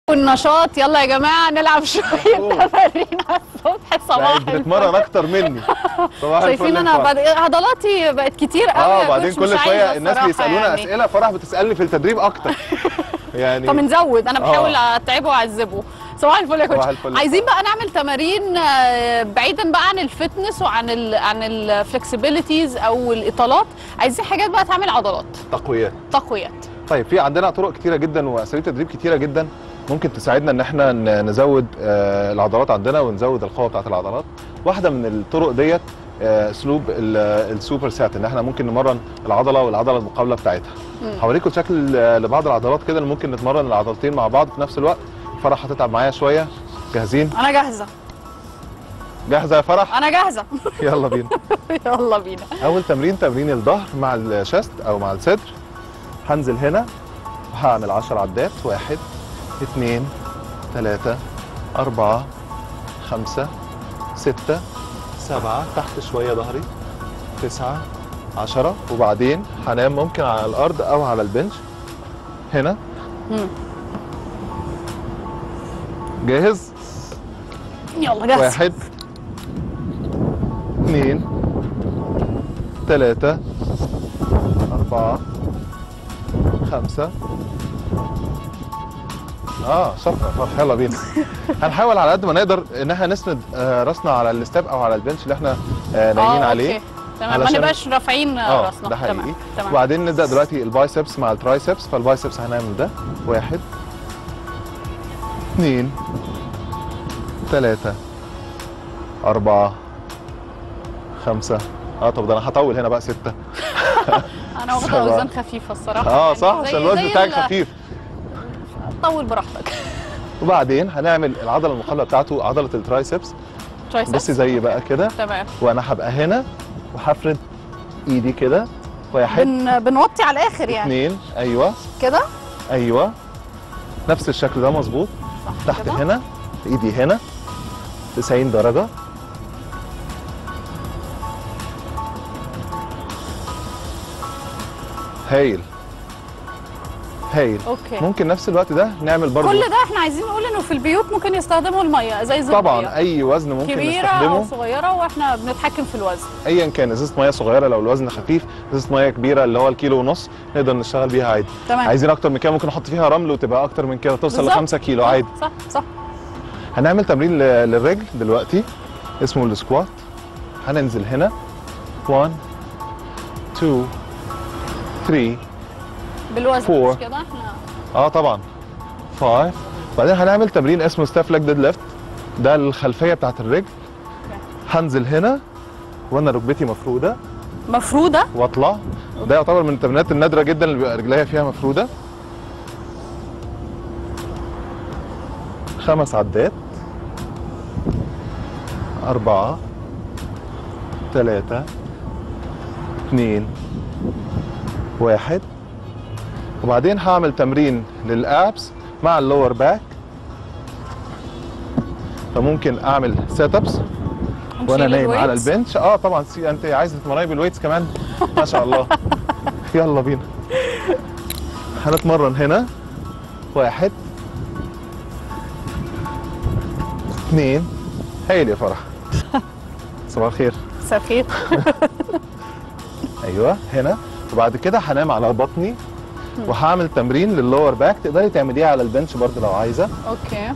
والنشاط يلا يا جماعه نلعب شويه أوه. تمارين على الصبح صباح بقت بتتمرن اكتر مني صباح شايفين الفل انا يا فرح. بعد عضلاتي بقت كتير قوي اه يا وبعدين كوتش، كل مش شويه عايزة الناس الصراحة بيسالونا يعني. اسئله فرح بتسالني في التدريب اكتر يعني طب نزود انا آه. بحاول اتعبه واعذبه صباح الفل يا صباح كوتش الفل. عايزين بقى نعمل تمارين آه، بعيدا بقى عن الفتنس وعن ال عن الفلكسبيليتيز او الاطالات عايزين حاجات بقى تعمل عضلات تقويات تقويات طيب في عندنا طرق كتيره جدا واساليب تدريب كتيره جدا ممكن تساعدنا ان احنا ن- نزود آه، العضلات عندنا ونزود القوه بتاعت العضلات واحده من الطرق ديت آه، اسلوب ال- السوبر سات ان احنا ممكن نمرن العضله والعضله المقابله بتاعتها مم. هوريكم شكل آه، لبعض العضلات كده اللي ممكن نتمرن العضلتين مع بعض في نفس الوقت فرح هتتعب معايا شويه جاهزين انا جاهزه جاهزه يا فرح انا جاهزه يلا بينا يلا بينا اول تمرين تمرين الظهر مع الشست او مع الصدر هنزل هنا وهعمل 10 عدات واحد اثنين ثلاثة أربعة خمسة ستة سبعة تحت شوية ظهري تسعة عشرة وبعدين هنام ممكن على الأرض أو على البنش هنا مم. جاهز يلا جاهزه واحد اثنين ثلاثة أربعة خمسة اه شاطرة فرح يلا بينا هنحاول على قد ما نقدر ان احنا نسند آه، راسنا على الستاب او على البنش اللي احنا آه، نايمين آه، عليه أوكي. تمام ما علشان- نبقاش رافعين اه راسنا ده حقيقي تمام تمام وبعدين نبدا دلوقتي البايسبس مع الترايسبس فالبايسبس هنعمل ده واحد اثنين ثلاثة أربعة خمسة اه طب ده انا هطول هنا بقى ستة انا واخده سبعة. اوزان خفيفه الصراحه اه يعني صح زي- عشان الوزن زي بتاعك ال- خفيف طول براحتك وبعدين هنعمل العضلة المقابلة بتاعته عضلة الترايسبس ترايسبس بصي زي بقى كده تمام وانا هبقى هنا وهفرد ايدي كده واحد بن... بنوطي على الاخر يعني اثنين ايوه كده ايوه نفس الشكل ده مظبوط صح تحت كده هنا ايدي هنا 90 درجة هايل هايل اوكي ممكن نفس الوقت ده نعمل برضو كل ده احنا عايزين نقول انه في البيوت ممكن يستخدموا الميه زي زي طبعا اي وزن ممكن كبيره او نستخدمه صغيره واحنا بنتحكم في الوزن ايا كان ازازه ميه صغيره لو الوزن خفيف ازازه ميه كبيره اللي هو الكيلو ونص نقدر نشتغل بيها عادي تمام عايزين اكتر من كده ممكن نحط فيها رمل وتبقى اكتر من كده توصل ل بالظبط. 5 كيلو صح، عادي صح صح هنعمل تمرين ل- للرجل دلوقتي اسمه السكوات هننزل هنا 1 2 3 بالوزن Four. مش كده احنا اه طبعا 5 بعدين هنعمل تمرين اسمه ستاف ليج ديد ليفت ده الخلفيه بتاعت الرجل هنزل هنا وانا ركبتي مفروده مفروده واطلع ده يعتبر من التمرينات النادره جدا اللي بيبقى رجليها فيها مفروده خمس عدات أربعة ثلاثة اثنين واحد وبعدين هعمل تمرين للابس مع اللور باك فممكن اعمل سيت ابس وانا نشيل نايم على الويتس. البنش اه طبعا سي انت عايزه تتمرني بالويتس كمان ما شاء الله يلا بينا هنتمرن هنا واحد اثنين هايل يا فرح صباح الخير مساء الخير ايوه هنا وبعد كده هنام على بطني وهعمل تمرين للور باك تقدري تعمليه على البنش برضه لو عايزه اوكي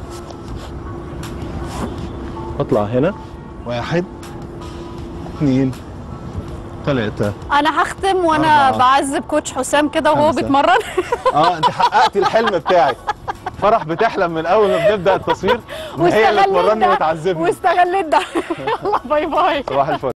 اطلع هنا واحد اثنين ثلاثة انا هختم وانا أربعة. بعذب كوتش حسام كده وهو خمسة. بيتمرن اه انت حققتي الحلم بتاعك فرح بتحلم من اول ما بنبدا التصوير ان هي اللي واستغليت تمرني ده وتعذبني واستغليت ده يلا باي باي صباح الفل